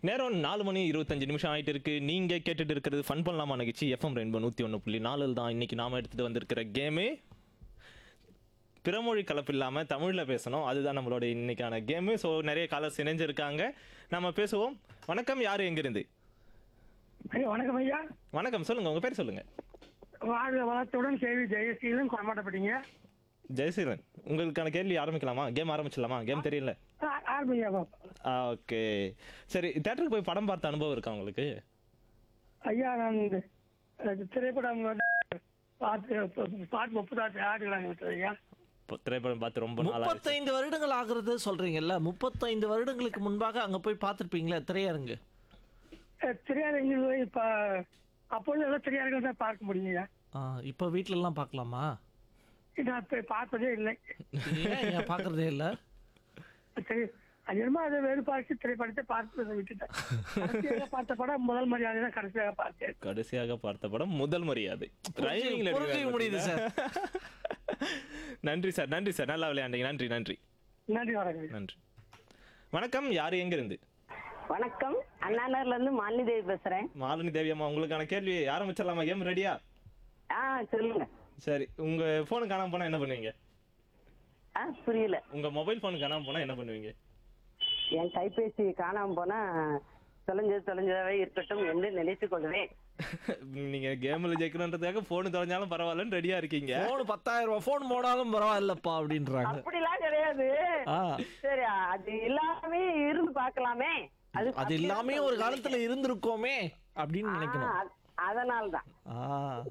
நேரம் நாலு மணி இருபத்தஞ்சு நிமிஷம் ஆயிட்டு இருக்கு நீங்க கேட்டுட்டு இருக்கிறது ஃபன் பண்ணலாமா நிகழ்ச்சி எஃப்எம் ரெயின்போ நூத்தி ஒன்று புள்ளி நாலில் தான் இன்னைக்கு நாம எடுத்துட்டு வந்திருக்கிற கேமே பிறமொழி கலப்பு இல்லாம தமிழ்ல பேசணும் அதுதான் நம்மளோட இன்னைக்கான கேமு ஸோ நிறைய காலர்ஸ் இணைஞ்சிருக்காங்க நம்ம பேசுவோம் வணக்கம் யாரு எங்கிருந்து ஐயா வணக்கம் ஐயா வணக்கம் சொல்லுங்க உங்க பேர் சொல்லுங்க வாழ்க வளத்துடன் கேள்வி ஜெயசீலன் கொண்டாடப்பட்டீங்க ஜெயசீலன் உங்களுக்கான கேள்வி ஆரம்பிக்கலாமா கேம் ஆரம்பிச்சிடலாமா கேம் தெரியல ஆரம்பியா ஓகே சரி தேட்டருக்கு போய் படம் பார்த்த அனுபவம் இருக்கா உங்களுக்கு ஐயா நான் இந்த இந்த திரைப்படம் வந்து பார்த்து பாட்டு முப்பதாட்டு ஆடுகிறாங்க ஐயா இப்போ திரைப்படம் பார்த்து ரொம்ப நாளா முப்பத்தைந்து வருடங்கள் ஆகுறது சொல்றீங்கல்ல முப்பத்தைந்து வருடங்களுக்கு முன்பாக அங்க போய் பார்த்திருப்பீங்களா திரையரங்கு அஹ், திரையரங்கில் போய் இப்ப அப்பொழுது எல்லாம் திரையரங்கில் தான் பார்க்க முடியும் ஐயா ஆ, இப்ப வீட்ல எல்லாம் பார்க்கலாமா நான் போய் பார்ப்பதே இல்லை ஏன் ஏன் பார்க்கறதே இல்ல சரி அது என்னமோ அதை வேறு பார்த்து திரைப்படத்தை பார்த்து விட்டுட்டேன் கடைசியாக பார்த்த படம் முதல் மரியாதை தான் கடைசியாக பார்த்தேன் கடைசியாக பார்த்த படம் முதல் மரியாதை Rhyming-ல புரிஞ்சுக்க எடுக்கிறாங்க முடியுது பாத்தீங்களா? நன்றி சார் நன்றி சார் நல்லா விளையாண்டீங்க நன்றி நன்றி நன்றி வணக்கம் ஐயா. நன்றி வணக்கம் யாரு எங்க இருந்து வணக்கம் அண்ணாநகர்ல இருந்து மாலினி தேவி பேசுறேன் மாலினி தேவி அம்மா உங்களுக்கான கேள்வி ஆரம்பிச்சிடலாமா கேம் ரெடியா ஆ சொல்லுங்க சரி உங்க போன் காணாம போனா என்ன பண்ணுவீங்க ஆ புரியல உங்க மொபைல் போன் காணாம போனா என்ன பண்ணுவீங்க என் கைபேசி காணாம போனா தொலைஞ்சது தொலைஞ்சதாவே இருக்கட்டும் என்று நினைத்துக் கொள்வேன் நீங்க கேம்ல ஜெயிக்கணுன்றதுக்காக போன் தொலைஞ்சாலும் பரவாயில்லன்னு ரெடியா இருக்கீங்க போன் பத்தாயிரம் ரூபாய் போன் போனாலும் பரவாயில்லப்பா அப்படின்றாங்க அப்படிலாம் கிடையாது ஆ சரி அது எல்லாமே இருந்து பார்க்கலாமே அது அது எல்லாமே ஒரு காலத்துல இருந்திருக்கோமே அப்படின்னு நினைக்கணும் அதனால தான் ஆ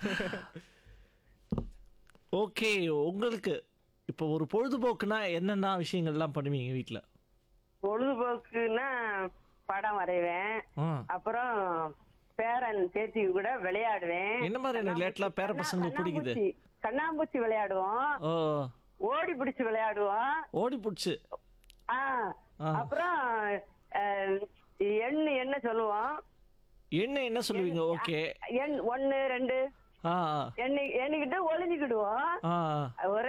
ஓகே உங்களுக்கு இப்போ ஒரு பொழுதுபோக்குனா என்னென்ன விஷயங்கள்லாம் பண்ணுவீங்க வீட்ல பொழுதுபோக்குன்னா படம் வரைவேன் ஆ அப்புறம் பேரன் பேத்தி கூட விளையாடுவேன் என்ன மாதிரியான விளையாட்டுலாம் பேர பசங்களுக்கு பிடிக்குது கண்ணாம்பூச்சி- கண்ணாம்பூச்சி விளையாடுவோம் ஓ ஓடி பிடிச்சு விளையாடுவோம் ஓடி புடிச்சு ஆ, ஆ. அப்புறம் அஹ், எண்ணு என்ன சொல்லுவோம் என்ன என்ன சொல்லுவீங்க ஓகே எண் ஒன்னு ரெண்டு ஆ எண்ணி எண்ணிக்கிட்டு ஒளிஞ்சுக்கிடுவோம் ஆ ஒரே